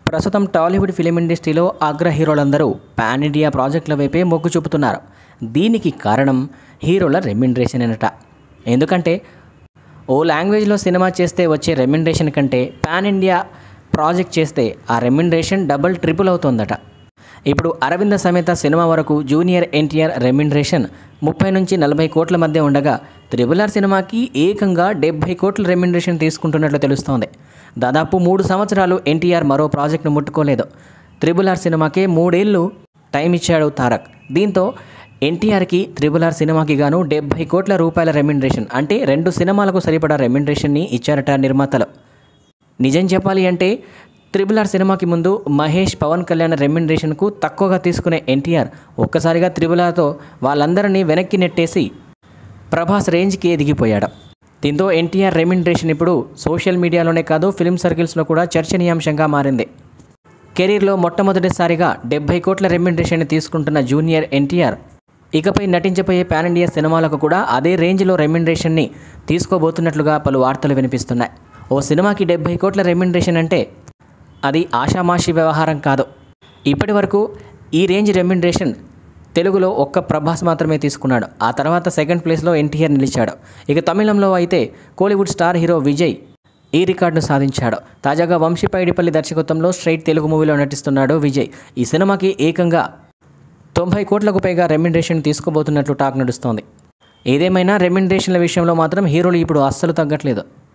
ప్రస్తుతం టాలీవుడ్ ఫిలిం ఇండస్ట్రీలో అగ్ర హీరోలందరూ పాన్ ఇండియా ప్రాజెక్టుల వైపే మొగ్గు చూపుతున్నారు దీనికి కారణం హీరోల రెమ్యునరేషన్ అనట ఎందుకంటే ఓ లాంగ్వేజ్లో సినిమా చేస్తే వచ్చే రెమ్యునరేషన్ కంటే పాన్ ఇండియా ప్రాజెక్ట్ చేస్తే ఆ రెమ్యునరేషన్ డబుల్ ట్రిపుల్ అవుతుందట ఇప్పుడు అరవింద సమేత సినిమా వరకు జూనియర్ ఎన్టీఆర్ రెమ్యునరేషన్ ముప్పై నుంచి నలభై కోట్ల మధ్య ఉండగా త్రిబుల్ ఆర్ సినిమాకి ఏకంగా డెబ్బై కోట్ల రెమ్యునరేషన్ తీసుకుంటున్నట్లు తెలుస్తోంది దాదాపు మూడు సంవత్సరాలు ఎన్టీఆర్ మరో ప్రాజెక్టును ముట్టుకోలేదు త్రిబుల్ ఆర్ సినిమాకే మూడేళ్లు టైం ఇచ్చాడు తారక్ దీంతో ఎన్టీఆర్కి త్రిబుల్ ఆర్ సినిమాకి గాను డెబ్బై కోట్ల రూపాయల రెమ్యునరేషన్ అంటే రెండు సినిమాలకు సరిపడా రెమ్యునరేషన్ని ఇచ్చారట నిర్మాతలు నిజం చెప్పాలి అంటే త్రిబుల్ ఆర్ సినిమాకి ముందు మహేష్ పవన్ కళ్యాణ్ రెమ్యునరేషన్కు తక్కువగా తీసుకునే ఎన్టీఆర్ ఒక్కసారిగా త్రిబుల్ ఆర్తో వాళ్ళందరినీ వెనక్కి నెట్టేసి ప్రభాస్ రేంజ్కి ఎదిగిపోయాడు దీంతో ఎన్టీఆర్ రెమ్యునరేషన్ ఇప్పుడు సోషల్ మీడియాలోనే కాదు ఫిల్మ్ సర్కిల్స్లో కూడా చర్చనీయాంశంగా మారింది కెరీర్లో మొట్టమొదటిసారిగా డెబ్బై కోట్ల రెమ్యునరేషన్ తీసుకుంటున్న జూనియర్ ఎన్టీఆర్ ఇకపై నటించబోయే పాన్ ఇండియా సినిమాలకు కూడా అదే రేంజ్లో రెమ్యునరేషన్ని తీసుకోబోతున్నట్లుగా పలు వార్తలు వినిపిస్తున్నాయి ఓ సినిమాకి డెబ్బై కోట్ల రెమ్యునరేషన్ అంటే అది ఆషామాషి వ్యవహారం కాదు ఇప్పటి వరకు ఈ రేంజ్ రెమ్యునరేషన్ తెలుగులో ఒక్క ప్రభాస్ మాత్రమే తీసుకున్నాడు ఆ తర్వాత సెకండ్ ప్లేస్లో ఎన్టీఆర్ నిలిచాడు ఇక తమిళంలో అయితే కోలీవుడ్ స్టార్ హీరో విజయ్ ఈ రికార్డును సాధించాడు తాజాగా వంశీ పైడిపల్లి దర్శకత్వంలో స్ట్రైట్ తెలుగు మూవీలో నటిస్తున్నాడు విజయ్ ఈ సినిమాకి ఏకంగా తొంభై కోట్లకు పైగా రెమ్యునరేషన్ తీసుకోబోతున్నట్లు టాక్ నడుస్తోంది ఏదేమైనా రెమ్యునరేషన్ల విషయంలో మాత్రం హీరోలు ఇప్పుడు అస్సలు తగ్గట్లేదు